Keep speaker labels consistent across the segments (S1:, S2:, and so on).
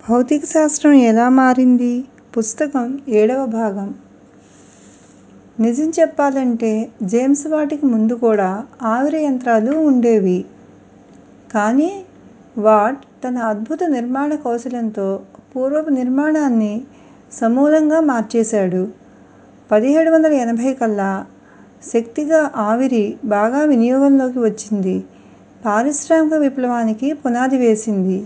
S1: భౌతిక శాస్త్రం ఎలా మారింది పుస్తకం ఏడవ భాగం నిజం చెప్పాలంటే జేమ్స్ వాటికి ముందు కూడా ఆవిరి యంత్రాలు ఉండేవి కానీ వాట్ తన అద్భుత నిర్మాణ కౌశలంతో పూర్వపు నిర్మాణాన్ని సమూలంగా మార్చేశాడు పదిహేడు వందల ఎనభై కల్లా శక్తిగా ఆవిరి బాగా వినియోగంలోకి వచ్చింది పారిశ్రామిక విప్లవానికి పునాది వేసింది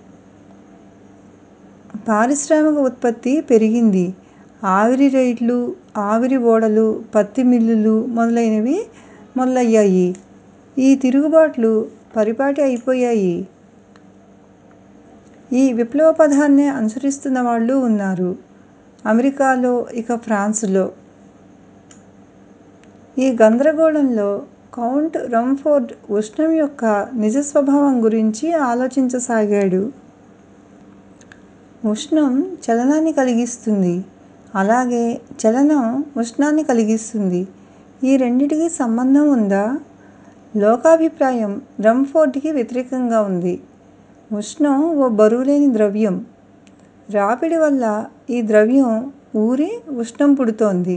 S1: పారిశ్రామిక ఉత్పత్తి పెరిగింది ఆవిరి రైళ్లు ఆవిరి ఓడలు పత్తి మిల్లులు మొదలైనవి మొదలయ్యాయి ఈ తిరుగుబాట్లు పరిపాటి అయిపోయాయి ఈ విప్లవ పథాన్నే అనుసరిస్తున్న వాళ్ళు ఉన్నారు అమెరికాలో ఇక ఫ్రాన్సులో ఈ గందరగోళంలో కౌంట్ రమ్ఫోర్డ్ ఉష్ణం యొక్క నిజ స్వభావం గురించి ఆలోచించసాగాడు ఉష్ణం చలనాన్ని కలిగిస్తుంది అలాగే చలనం ఉష్ణాన్ని కలిగిస్తుంది ఈ రెండింటికి సంబంధం ఉందా లోకాభిప్రాయం రమ్ఫోర్డ్కి వ్యతిరేకంగా ఉంది ఉష్ణం ఓ బరువులేని ద్రవ్యం రాపిడి వల్ల ఈ ద్రవ్యం ఊరి ఉష్ణం పుడుతోంది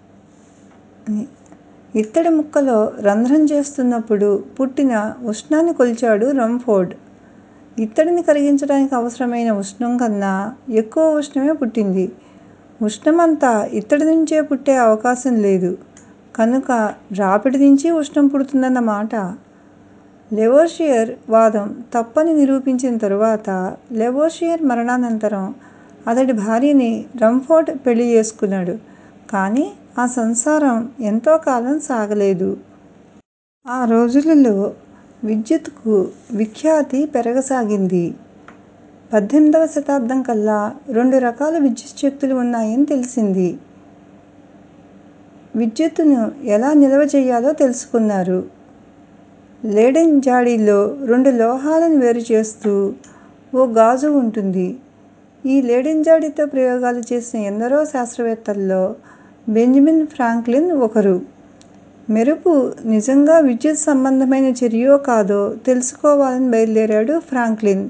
S1: ఇత్తడి ముక్కలో రంధ్రం చేస్తున్నప్పుడు పుట్టిన ఉష్ణాన్ని కొలిచాడు రమ్ఫోర్డ్ ఇత్తడిని కరిగించడానికి అవసరమైన ఉష్ణం కన్నా ఎక్కువ ఉష్ణమే పుట్టింది ఉష్ణమంతా ఇత్తడి నుంచే పుట్టే అవకాశం లేదు కనుక రాపిడి నుంచి ఉష్ణం పుడుతుందన్న మాట లెవోషియర్ వాదం తప్పని నిరూపించిన తరువాత లెవోషియర్ మరణానంతరం అతడి భార్యని రమ్ఫోర్డ్ పెళ్లి చేసుకున్నాడు కానీ ఆ సంసారం ఎంతో కాలం సాగలేదు ఆ రోజులలో విద్యుత్కు విఖ్యాతి పెరగసాగింది పద్దెనిమిదవ శతాబ్దం కల్లా రెండు రకాల విద్యుత్ శక్తులు ఉన్నాయని తెలిసింది విద్యుత్తును ఎలా నిల్వ చేయాలో తెలుసుకున్నారు లేడెన్ జాడీలో రెండు లోహాలను వేరు చేస్తూ ఓ గాజు ఉంటుంది ఈ లేడెన్ జాడీతో ప్రయోగాలు చేసిన ఎందరో శాస్త్రవేత్తల్లో బెంజమిన్ ఫ్రాంక్లిన్ ఒకరు మెరుపు నిజంగా విద్యుత్ సంబంధమైన చర్యో కాదో తెలుసుకోవాలని బయలుదేరాడు ఫ్రాంక్లిన్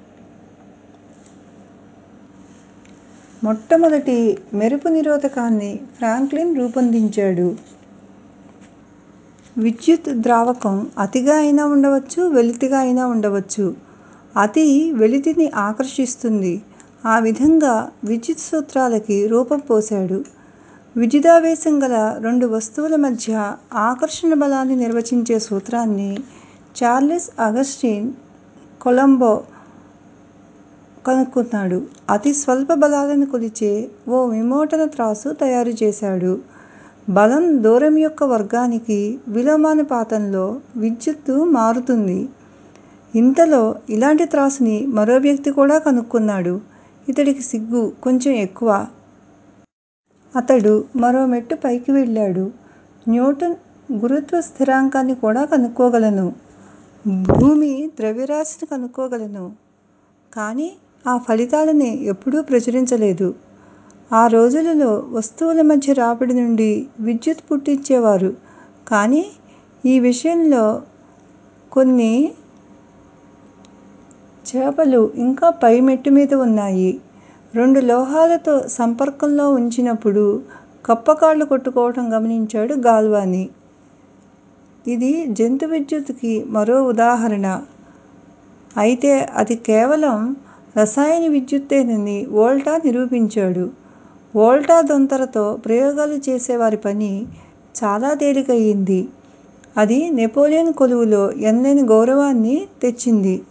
S1: మొట్టమొదటి మెరుపు నిరోధకాన్ని ఫ్రాంక్లిన్ రూపొందించాడు విద్యుత్ ద్రావకం అతిగా అయినా ఉండవచ్చు వెలితిగా అయినా ఉండవచ్చు అతి వెలితిని ఆకర్షిస్తుంది ఆ విధంగా విద్యుత్ సూత్రాలకి రూపం పోశాడు విద్యుదావేశం గల రెండు వస్తువుల మధ్య ఆకర్షణ బలాన్ని నిర్వచించే సూత్రాన్ని చార్లెస్ అగస్టిన్ కొలంబో కనుక్కున్నాడు అతి స్వల్ప బలాలను కొలిచే ఓ విమోటన త్రాసు తయారు చేశాడు బలం దూరం యొక్క వర్గానికి విలోమానుపాతంలో విద్యుత్తు మారుతుంది ఇంతలో ఇలాంటి త్రాసుని మరో వ్యక్తి కూడా కనుక్కున్నాడు ఇతడికి సిగ్గు కొంచెం ఎక్కువ అతడు మరో మెట్టు పైకి వెళ్ళాడు న్యూటన్ గురుత్వ స్థిరాంకాన్ని కూడా కనుక్కోగలను భూమి ద్రవ్యరాశిని కనుక్కోగలను కానీ ఆ ఫలితాలని ఎప్పుడూ ప్రచురించలేదు ఆ రోజులలో వస్తువుల మధ్య రాపిడి నుండి విద్యుత్ పుట్టించేవారు కానీ ఈ విషయంలో కొన్ని చేపలు ఇంకా పై మెట్టు మీద ఉన్నాయి రెండు లోహాలతో సంపర్కంలో ఉంచినప్పుడు కప్పకాళ్ళు కొట్టుకోవటం గమనించాడు గాల్వానీ ఇది జంతు విద్యుత్తుకి మరో ఉదాహరణ అయితే అది కేవలం రసాయన విద్యుత్తేనని వోల్టా నిరూపించాడు వోల్టా దొంతరతో ప్రయోగాలు చేసేవారి పని చాలా తేలికయింది అది నెపోలియన్ కొలువులో ఎనలేని గౌరవాన్ని తెచ్చింది